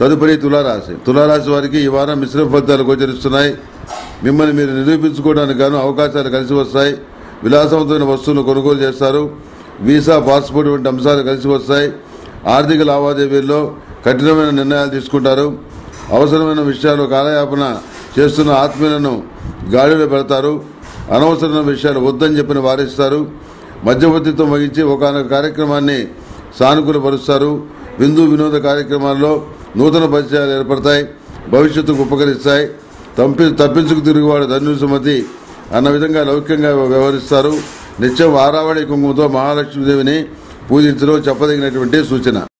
తదుపరి తులారాశి తులారాశి వారికి ఈ వారం మిశ్రమ ఫలితాలు గోచరిస్తున్నాయి మిమ్మల్ని మీరు నిరూపించుకోవడానికి గాను అవకాశాలు కలిసి వస్తాయి విలాసవంతమైన వస్తువులు కొనుగోలు చేస్తారు వీసా పాస్పోర్ట్ వంటి అంశాలు కలిసి వస్తాయి ఆర్థిక లావాదేవీల్లో కఠినమైన నిర్ణయాలు తీసుకుంటారు అవసరమైన విషయాలు కాలయాపన చేస్తున్న ఆత్మీయులను గాడిలో పెడతారు అనవసరమైన విషయాలు వద్దని చెప్పిన వారిస్తారు మధ్యవర్తిత్వం వహించి ఒకనొక కార్యక్రమాన్ని సానుకూలపరుస్తారు విందు వినోద కార్యక్రమాల్లో నూతన పరిచయాలు ఏర్పడతాయి భవిష్యత్తుకు ఉపకరిస్తాయి తప్పి తప్పించుకు తిరుగువాడు ధన్యు సుమతి అన్న విధంగా లౌకికంగా వ్యవహరిస్తారు నిత్యం ఆరావళి కుంకుమతో మహాలక్ష్మీదేవిని పూజించడం చెప్పదగినటువంటి సూచన